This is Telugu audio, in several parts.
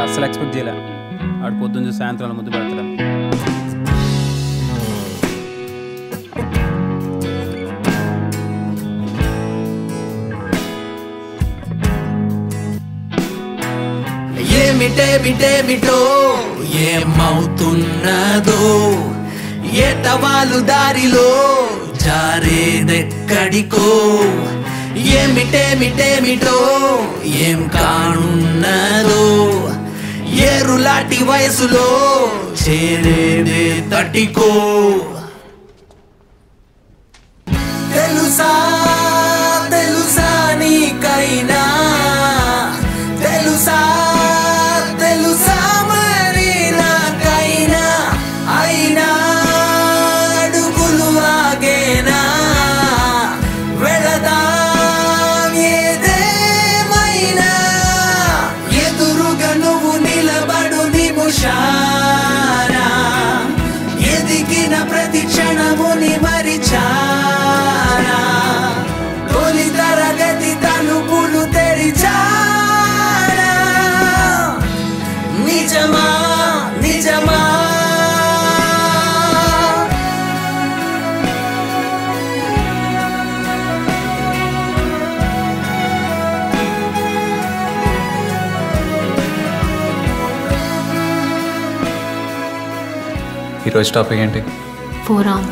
అస్సలు ఎక్స్పెక్ట్ చేయలే ఆడు పొద్దున్న చూసి సాయంత్రం ముద్దు పెడతాడు ఏమిటేమిటేమిటో ఏమవుతున్నదో ఏటవాలు దారిలో జారేదెక్కడికో ఏమిటేమిటేమిటో ఏం కానున్నదో ఏరులాంటి వయసులో చేరేదే తటికో తెలుసా తెలుసా నీకైనా తెలుసా తెలుసా మరి నాకైనా అయినా అడుగులు ఆగేనా వెళదాం ఏదేమైనా ఎదురుగా నువ్వు నిలబడు నిముషారా ఎదిగిన ప్రతి క్షణముని మరిచారా తొలి తరగతి తలుపులు తెరిచారా నిజమా నిజమా ఈరోజు టాపిక్ ఏంటి ఫోరామ్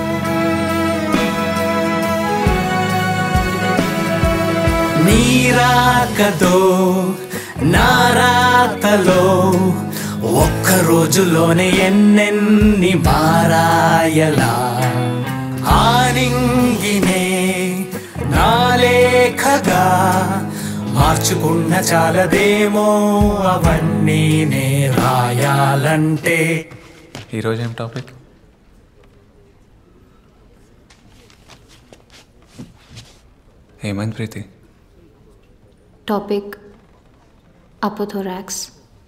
నీరాకతో నారాతలో ఒక్క రోజులోనే ఎన్నెన్ని మారాయలా ఆనింగినే నాలేఖగా మార్చుకున్న చాలదేమో అవన్నీ నే రాయాలంటే ఈరోజు ఏం టాపిక్ ఏమైంది ప్రీతి టాపిక్ అపోథోరాక్స్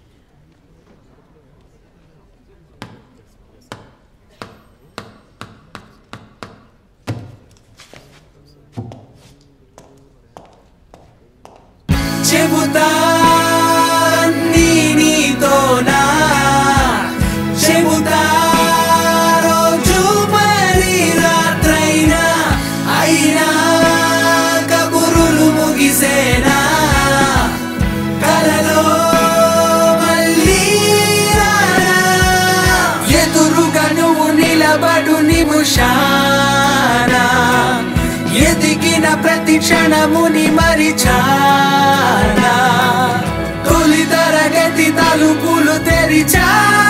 చెబుతా నీ నీతోనా చెబుతా రోజు మరి రాత్రైనా అయినా కబురులు ముగిసేనా కలలో మళ్ళీ రానా? ఎదురుగా నువ్వు నిలబడు నిముషానా ఎదిగిన ప్రతి క్షణముని మరిచానా తొలి తరగతి తలుపులు తెరిచా